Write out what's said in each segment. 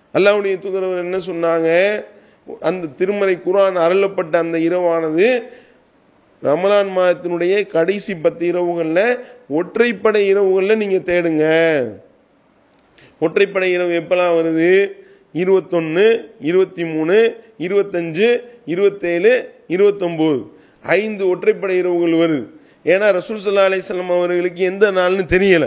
அல்லாஹ்வுடைய தூதரவர் என்ன சொன்னாங்க அந்த திருமறை குர்ஆன் அருளப்பட்ட அந்த இரவானது ரமலான் மாதத்தினுடைய கடைசி பத்து இரவுகள்ல ஒற்றைப்படை இரவுகள்ல நீங்க தேடுங்க ஒற்றைப்படை இரவு எப்பெல்லாம் வருது இருபத்தொன்னு இருபத்தி மூணு இருபத்தஞ்சு இருபத்தேழு இருபத்தொம்போது ஐந்து ஒற்றைப்படை இரவுகள் வருது ஏன்னா ரசூல் சல்லா அலிஸ்லாம் அவர்களுக்கு எந்த நாள்னு தெரியல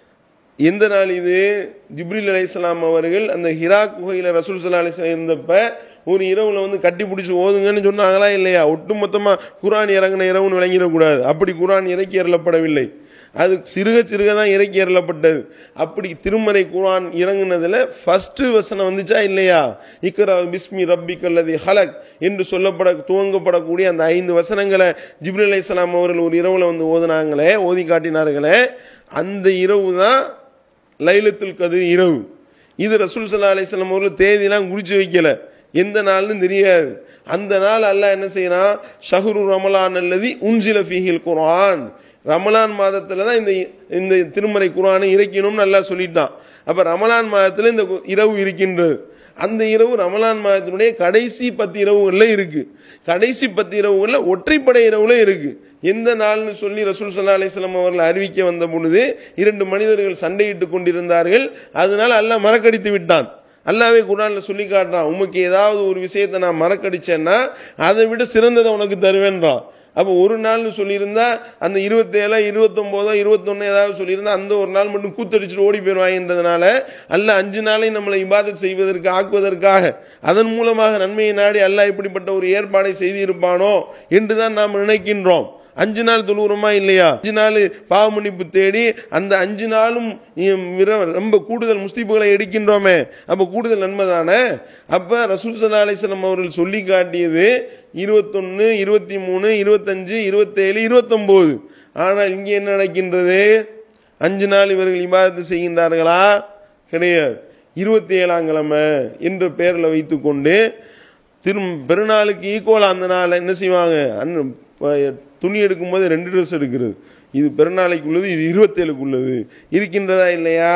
எந்த நாள் இது ஜிப்ரில் அலைஹிஸ்ஸலாம் அவர்கள் அந்த ஹிரா குகையில ரசூல் சல்லா அலிஸ்லாம் இருந்தப்ப ஒரு இரவுல வந்து கட்டி பிடிச்சி ஓதுங்கன்னு சொன்னாங்களா இல்லையா ஒட்டுமொத்தமா குரான் இறங்கின இரவுன்னு விளங்கிடக்கூடாது அப்படி குரான் இறக்கி அருளப்படவில்லை அது சிறுக சிறுக தான் இறக்கி அருளப்பட்டது அப்படி திருமறை குரான் இறங்குனதுல ஃபர்ஸ்ட் வசனம் வந்துச்சா இல்லையா இக்ரா பிஸ்மி ரப்பி கல்லதி ஹலக் என்று சொல்லப்பட துவங்கப்படக்கூடிய அந்த ஐந்து வசனங்களை ஜிப்ரில் அலைஹிஸ்ஸலாம் அவர்கள் ஒரு இரவுல வந்து ஓதுனாங்களே ஓதி காட்டினார்களே அந்த இரவு தான் லைலத்துல் கதிர் இரவு இது ரசூல் சல்லா அலிஸ்லாம் அவர்கள் தேதிலாம் குறிச்சு வைக்கல எந்த நாள்னு தெரியாது அந்த நாள் அல்லாஹ் என்ன செய்யறான் ஷஹ்ரு ரமலான் அல்லதி உன்சில ஃபீஹில் குர்ஆன் ரமலான் மாதத்துல தான் இந்த இந்த திருமறை குர்ஆனை இறக்கணும்னு அல்லாஹ் சொல்லிட்டான் அப்ப ரமலான் மாதத்துல இந்த கு- இரவு இருக்கின்றது அந்த இரவு ரமலான் மாதத்தினுடைய கடைசி பத்து இரவுகள்ல இருக்கு கடைசி பத்து இரவுகள்ல ஒற்றைப்படை இரவுல இருக்கு எந்த நாள்னு சொல்லி ரசூல் சல்லா அலிஸ்லாம் அவர்கள் அறிவிக்க வந்த பொழுது இரண்டு மனிதர்கள் சண்டையிட்டுக் கொண்டிருந்தார்கள் அதனால அல்லாஹ் மறக்கடித்து விட்டான் அல்லாவே குரான்ல சொல்லி காட்டுறான் உமக்கு ஏதாவது ஒரு விஷயத்தை நான் மறக்கடிச்சேன்னா அதை விட சிறந்ததை உனக்கு தருவேன்றான் அப்போ ஒரு நாள்னு சொல்லியிருந்தா அந்த இருபத்தேழோ இருபத்தொம்போதோ இருபத்தொன்னு ஏதாவது சொல்லியிருந்தா அந்த ஒரு நாள் மட்டும் கூத்தடிச்சுட்டு ஓடி போயிடுவாங்கன்றதுனால அல்ல அஞ்சு நாளை நம்மளை இபாதத் செய்வதற்கு ஆக்குவதற்காக அதன் மூலமாக நன்மையை நாடி அல்லாஹ் இப்படிப்பட்ட ஒரு ஏற்பாடை செய்திருப்பானோ என்றுதான் நாம் நினைக்கின்றோம் அஞ்சு நாள் தொழுகிறோமா இல்லையா அஞ்சு நாள் பாவ மன்னிப்பு தேடி அந்த அஞ்சு நாளும் இம் விர- ரொம்ப கூடுதல் முஸ்தீபுகளை எடுக்கின்றோமே அப்ப கூடுதல் நன்மை தானே அப்ப ரசூல் சல்லா அலிஸ்லாம் அவர்கள் சொல்லி காட்டியது இருபத்தொன்னு இருபத்தி மூணு இருபத்தஞ்சு இருபத்தேழு இருபத்தொன்பது ஆனால் இங்கே என்ன நடக்கின்றது அஞ்சு நாள் இவர்கள் இபாதத்து செய்கின்றார்களா கிடையாது இருபத்தி ஏழாம் கிழமை என்ற பெயரில் வைத்துக்கொண்டு திரும் பெருநாளுக்கு ஈக்குவலா அந்த நாள் என்ன செய்வாங்க அண்ணன் ப- துணி எடுக்கும்போது ரெண்டு ட்ரெஸ் எடுக்கிறது இது பெருநாளைக்கு உள்ளது இது இருபத்தேழுக்கு உள்ளது இருக்கின்றதா இல்லையா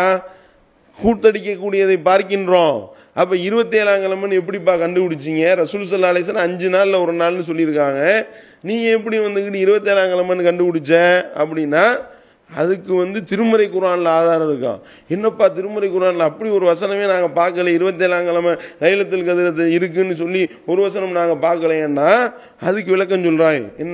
கூட்டடிக்கக்கூடியதை பார்க்கின்றோம் அப்ப இருபத்தி ஏழாம் கிழமைன்னு எப்படிப்பா கண்டுபிடிச்சீங்க ரசூல் சல்லா அலிஸ்லாம் அஞ்சு நாள்ல ஒரு நாள்னு சொல்லியிருக்காங்க நீங்க எப்படி வந்துக்கிட்டு இருபத்தி ஏழாம் கிழமைன்னு கண்டுபிடிச்ச அப்படின்னா அதுக்கு வந்து திருமறை குரான்ல ஆதாரம் இருக்கான் என்னப்பா திருமறை குரான்ல அப்படி ஒரு வசனமே நாங்க பார்க்கல இருபத்தேழாம் கிழமை லைலத்தில் கதிரத்து இருக்குன்னு சொல்லி ஒரு வசனம் நாங்க பார்க்கலைன்னா அதுக்கு விளக்கம் சொல்றாங்க என்ன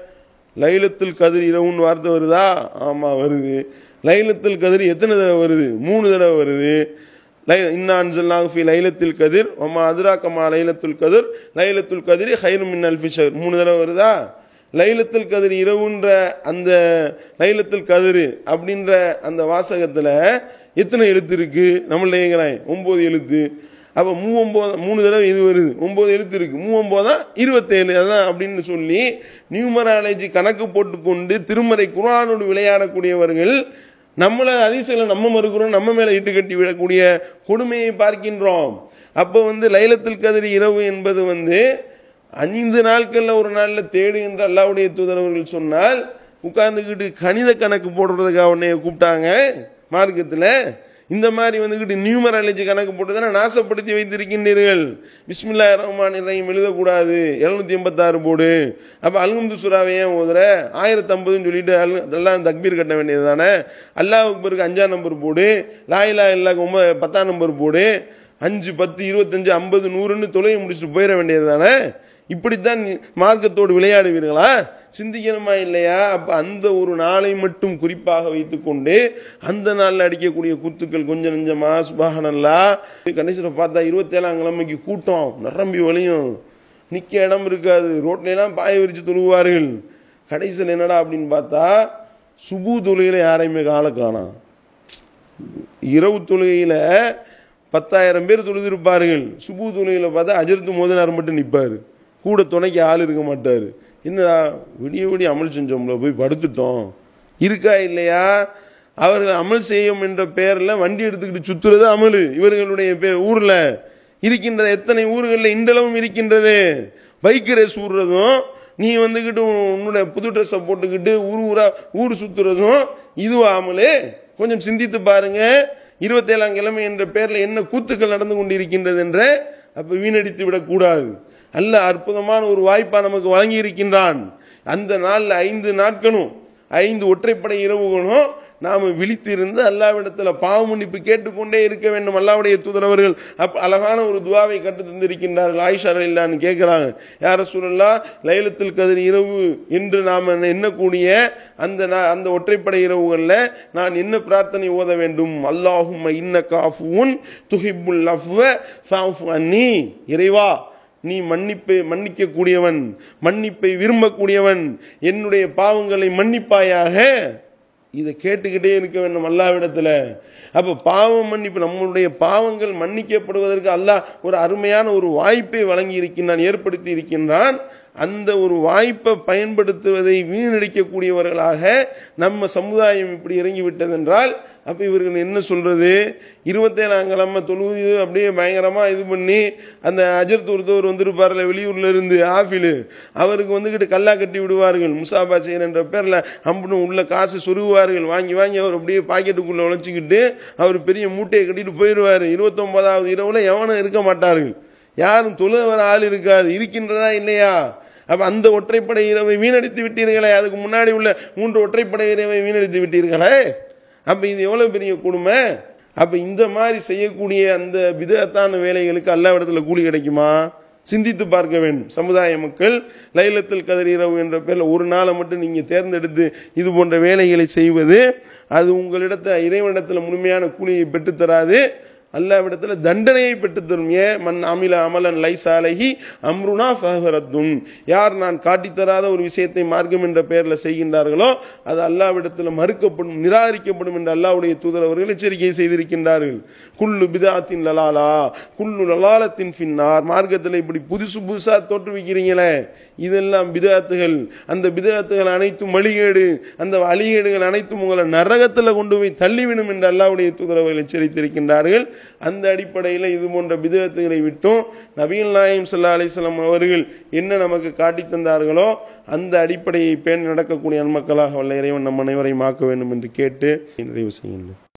லைலத்துல் கதிர் இரவுன்னு வார்த்தை வருதா ஆமா வருது லைலத்துல் கதிர் எத்தனை தடவை வருது மூணு தடவை வருது லை இன்னா அன்சல்னாஹு ஃபி லைலத்துல் கதிர் வமா அதுராக்கமா லைலத்துல் கதிர் லைலத்துல் கதிர் ஹைரும் மின் அல்ஃபி ஷஹர் மூணு தடவை வருதா லைலத்துல் கதிர் இரவுன்ற அந்த லைலத்துல் கதிர் அப்படின்ற அந்த வாசகத்துல எத்தனை எழுத்து இருக்கு நம்மள ஏங்கிறான் ஒன்பது எழுத்து அப்ப மூவொன்பது மூணு தடவை இது வருது ஒன்பது எழுத்து இருக்கு மூவொன்பதா இருபத்தேழு அதான் அப்படின்னு சொல்லி நியூமராலஜி கணக்கு போட்டுக்கொண்டு திருமறை குரானோடு விளையாடக்கூடியவர்கள் நம்மள அதிசயில நம்ம மறுக்கிறோம் நம்ம மேல இட்டு கட்டி விடக்கூடிய கொடுமையை பார்க்கின்றோம் அப்ப வந்து லைலத்துல் கதிர் இரவு என்பது வந்து ஐந்து நாட்கள்ல ஒரு நாள்ல தேடு என்று அல்லாவுடைய தூதரவர்கள் சொன்னால் உட்கார்ந்துக்கிட்டு கணித கணக்கு போடுறதுக்காக உன்னைய கூப்பிட்டாங்க மார்க்கத்துல இந்த மாதிரி வந்துக்கிட்டு நியூமராலஜி கணக்கு போட்டு தானே நாசப்படுத்தி வைத்திருக்கின்றீர்கள் பிஸ்மில்லா ரஹ்மான் ரஹீம் எழுதக்கூடாது எழுநூத்தி எண்பத்தாறு போடு அப்ப அல்குந்து சுறாவை ஏன் ஓதுற ஆயிரத்தி ஐம்பதுன்னு சொல்லிட்டு அல் எல்லாம் தக்பீர் கட்ட வேண்டியது தானே அல்லாஹ் அக்பருக்கு அஞ்சாம் நம்பர் போடு லாயிலா இல்லா ஒன்பது பத்தாம் நம்பர் போடு அஞ்சு பத்து இருபத்தஞ்சு ஐம்பது நூறுன்னு தொலையை முடிச்சுட்டு போயிட வேண்டியது தானே இப்படித்தான் மார்க்கத்தோடு விளையாடுவீர்களா சிந்திக்கணுமா இல்லையா அப்ப அந்த ஒரு நாளை மட்டும் குறிப்பாக வைத்துக்கொண்டு அந்த நாள்ல அடிக்கக்கூடிய கூத்துக்கள் கொஞ்சம் நெஞ்சமா சுபாகனல்லா கடைசியில பார்த்தா இருபத்தேழாம் கிழமைக்கு கூட்டம் நிரம்பி வழியும் நிக்க இடம் இருக்காது ரோட்ல எல்லாம் பாய விரிச்சு தொழுவார்கள் கடைசியில் என்னடா அப்படின்னு பார்த்தா சுபு தொழுகையில யாரையுமே கால காணாம் இரவு தொழுகையில பத்தாயிரம் பேர் தொழுதிருப்பார்கள் சுபு தொழுகையில பார்த்தா அஜர்த்து மோதனார் மட்டும் நிப்பாரு கூட துணைக்கு ஆள் இருக்க மாட்டாரு என்னடா விடிய விடிய அமல் செஞ்சோம்ல போய் படுத்துட்டோம் இருக்கா இல்லையா அவர்கள் அமல் செய்யும் என்ற பெயர்ல வண்டி எடுத்துக்கிட்டு சுத்துறது அமலு இவர்களுடைய பே- ஊர்ல இருக்கின்ற எத்தனை ஊர்கள்ல இன்றளவும் இருக்கின்றது பைக் ரேஸ் ஊடுறதும் நீ வந்துகிட்டு உன்னுடைய புது ட்ரெஸ்ஸை போட்டுக்கிட்டு ஊர் ஊரா ஊர் சுத்துறதும் இதுவா அமலு கொஞ்சம் சிந்தித்து பாருங்க இருபத்தேழாம் கிழமை என்ற பெயர்ல என்ன கூத்துக்கள் நடந்து கொண்டிருக்கின்றது என்ற அப்ப வீணடித்து விடக்கூடாது அல்ல அற்புதமான ஒரு வாய்ப்பா நமக்கு வழங்கி இருக்கின்றான் அந்த நாள்ல ஐந்து நாட்களும் ஐந்து ஒற்றைப்படை இரவுகளும் நாம விழித்திருந்து அல்லாவிடத்துல பாவ மன்னிப்பு கேட்டுக்கொண்டே இருக்க வேண்டும் அல்லாவுடைய தூதரவர்கள் அப்ப அழகான ஒரு துவாவை கட்டு தந்திருக்கின்றார்கள் ஆயிஷா இல்லான்னு கேட்கிறாங்க யார சூழல்லா லைலத்தில் கதிர் இரவு என்று நாம எண்ணக்கூடிய அந்த நா- அந்த ஒற்றைப்படை இரவுகள்ல நான் என்ன பிரார்த்தனை ஓத வேண்டும் அல்லாஹும் இன்ன காஃபுன் துஹிப்புல் அஃப்வ ஃபஅஃபு அன்னி இறைவா நீ மன்னிப்பை மன்னிக்க கூடியவன் மன்னிப்பை விரும்பக்கூடியவன் என்னுடைய பாவங்களை மன்னிப்பாயாக இதை கேட்டுக்கிட்டே இருக்க வேண்டும் அல்லாவிடத்துல அப்ப பாவம் மன்னிப்பு நம்மளுடைய பாவங்கள் மன்னிக்கப்படுவதற்கு அல்லாஹ் ஒரு அருமையான ஒரு வாய்ப்பை வழங்கி இருக்கின்றான் ஏற்படுத்தி இருக்கின்றான் அந்த ஒரு வாய்ப்பை பயன்படுத்துவதை வீணடிக்கக்கூடியவர்களாக நம்ம சமுதாயம் இப்படி இறங்கி விட்டதென்றால் அப்ப இவர்கள் என்ன சொல்றது இருபத்தேழாம் கிழமை தொழுவது அப்படியே பயங்கரமா இது பண்ணி அந்த அஜர்த் ஒருத்தவர் வந்திருப்பார்ல வெளியூர்ல இருந்து ஆஃபிலு அவருக்கு வந்துகிட்டு கல்லா கட்டி விடுவார்கள் முசாபா செய்யற என்ற பேர்ல அம்புன்னு உள்ள காசு சொருகுவார்கள் வாங்கி வாங்கி அவர் அப்படியே பாக்கெட்டுக்குள்ள உழைச்சிக்கிட்டு அவர் பெரிய மூட்டையை கட்டிட்டு போயிடுவாரு இருபத்தொன்பதாவது இரவுல எவனும் இருக்க மாட்டார்கள் யாரும் தொழுக வர ஆள் இருக்காது இருக்கின்றதா இல்லையா அப்ப அந்த ஒற்றைப்படை இரவை வீணடித்து விட்டீர்களே அதுக்கு முன்னாடி உள்ள மூன்று ஒற்றைப்படை இரவை வீணடித்து விட்டீர்களே அப்ப இது எவ்வளவு பெரிய கொடுமை அப்ப இந்த மாதிரி செய்யக்கூடிய அந்த விதத்தான வேலைகளுக்கு அல்லாவிடத்துல கூலி கிடைக்குமா சிந்தித்து பார்க்க வேண்டும் சமுதாய மக்கள் லைலத்தில் கதிர் இரவு என்ற பேர்ல ஒரு நாளை மட்டும் நீங்க தேர்ந்தெடுத்து இது போன்ற வேலைகளை செய்வது அது உங்களிடத்த இறைவனிடத்துல முழுமையான கூலியை பெற்றுத் தராது அல்லாவிடத்துல தண்டனையை பெற்றுத்தரும் ஏன் மண் அமில அமலன் லைசாலகி அம்ருனா ஃபஹரத்துன் யார் நான் காட்டித் தராத ஒரு விஷயத்தை மார்க்கம் என்ற பெயர்ல செய்கின்றார்களோ அது அல்லாவிடத்துல மறுக்கப்படும் நிராகரிக்கப்படும் என்று அல்லாஹ்வுடைய தூதர் அவர்கள் எச்சரிக்கை செய்திருக்கின்றார்கள் குல்லு பிதாத்தின் லலாலா குல்லு லலாலத்தின் பின்னார் மார்க்கத்தில் இப்படி புதுசு புதுசா தோற்றுவிக்கிறீங்களே இதெல்லாம் பிதாத்துகள் அந்த பிதாத்துகள் அனைத்தும் வழிகேடு அந்த வழிகேடுகள் அனைத்தும் உங்களை நரகத்துல கொண்டு போய் தள்ளிவிடும் என்று அல்லாஹ்வுடைய தூதர் அவர்கள் எச்சரித்திருக்கின்றார்கள் அந்த அடிப்படையில் இது போன்ற பிதத்துகளை விட்டும் நபிகள் நாயம் சல்லா அலிஸ்லாம் அவர்கள் என்ன நமக்கு காட்டித் தந்தார்களோ அந்த அடிப்படையை பேணி நடக்கக்கூடிய நன்மக்களாக வல்ல இறைவன் நம் அனைவரையும் ஆக்க வேண்டும் என்று கேட்டு நிறைவு செய்கின்றேன்